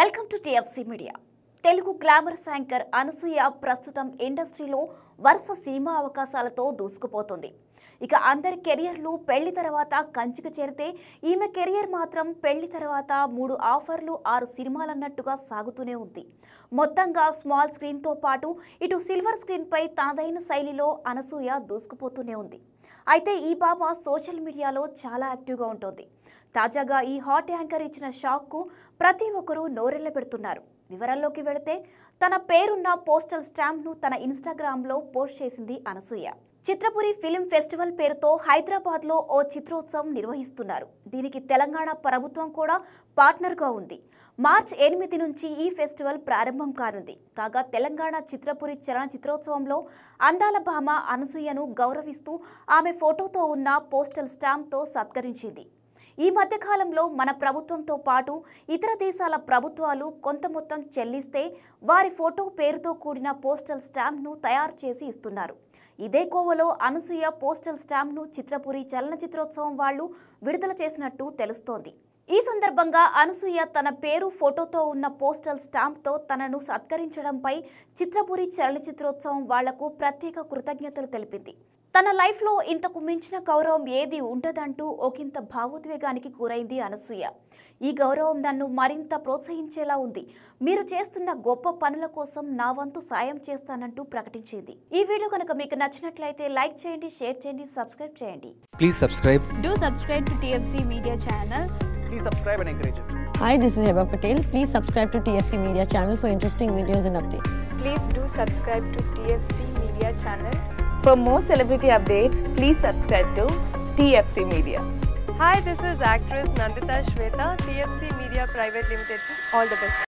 Welcome to TFC media Telugu glamorous anchor Anasuya ప్రస్తుతం ఇండస్ట్రీలో వరుస సినిమా అవకాశాలతో దూసుకుపోతుంది ఇక అందరి కెరియర్లు పెళ్లి తర్వాత కంచుకు చేరితే ఈమె కెరియర్ మాత్రం పెళ్లి తర్వాత మూడు ఆఫర్లు ఆరు సినిమాలన్నట్టుగా సాగుతూనే ఉంది మొత్తంగా స్మాల్ స్క్రీన్తో పాటు ఇటు సిల్వర్ స్క్రీన్పై తనదైన శైలిలో అనసూయ దూసుకుపోతూనే ఉంది అయితే ఈ బాబా సోషల్ మీడియాలో చాలా యాక్టివ్గా ఉంటుంది తాజాగా ఈ హాట్ యాంకర్ ఇచ్చిన షాక్కు ప్రతి ఒక్కరూ నోరెళ్ళ పెడుతున్నారు వివరాల్లోకి వెళితే తన పేరున్న పోస్టల్ స్టాంప్ను తన ఇన్స్టాగ్రామ్లో పోస్ట్ చేసింది అనసూయ చిత్రపురి ఫిల్మ్ ఫెస్టివల్ పేరుతో హైదరాబాద్లో ఓ చిత్రోత్సవం నిర్వహిస్తున్నారు దీనికి తెలంగాణ ప్రభుత్వం కూడా పార్ట్నర్గా ఉంది మార్చ్ ఎనిమిది నుంచి ఈ ఫెస్టివల్ ప్రారంభం కానుంది కాగా తెలంగాణ చిత్రపురి చలన చిత్రోత్సవంలో అందాల భామ అనసూయను గౌరవిస్తూ ఆమె ఫోటోతో ఉన్న పోస్టల్ స్టాంప్తో సత్కరించింది ఈ మధ్యకాలంలో మన ప్రభుత్వంతో పాటు ఇతర దేశాల ప్రభుత్వాలు కొంత మొత్తం చెల్లిస్తే వారి ఫోటో పేరుతో కూడిన పోస్టల్ స్టాంప్ను తయారు చేసి ఇస్తున్నారు ఇదే కోవలో అనసూయ పోస్టల్ స్టాంప్ను చిత్రపురి చలనచిత్రోత్సవం వాళ్ళు విడుదల చేసినట్టు తెలుస్తోంది ఈ సందర్భంగా అనసూయ తన పేరు ఫోటోతో ఉన్న పోస్టల్ స్టాంప్తో తనను సత్కరించడంపై చిత్రపురి చలనచిత్రోత్సవం వాళ్లకు ప్రత్యేక కృతజ్ఞతలు తెలిపింది తన లైఫ్లో ఇంతకు మించిన గౌరవం ఏది ఉండదంటూ ఒకంత భావోద్వేగానికి గురైంది అనసూయ ఈ గౌరవం నన్ను మరింత ప్రోత్సహించేలా ఉంది మీరు చేస్తున్న గొప్ప పనుల కోసం నా వంతు సాయం చేస్తానంటూ ప్రకటించింది ఈ వీడియో కనుక మీకు నచ్చినట్లయితే లైక్ చేయండి షేర్ చేయండి సబ్స్క్రైబ్ చేయండి Please subscribe. Do subscribe to TFC Media channel. please subscribe and encourage it. Hi, this is Heba Patel. Please subscribe to TFC Media channel for interesting videos and updates. Please do subscribe to TFC Media channel. For more celebrity updates, please subscribe to TFC Media. Hi, this is actress Nandita Shweta, TFC Media Private Limited. All the best.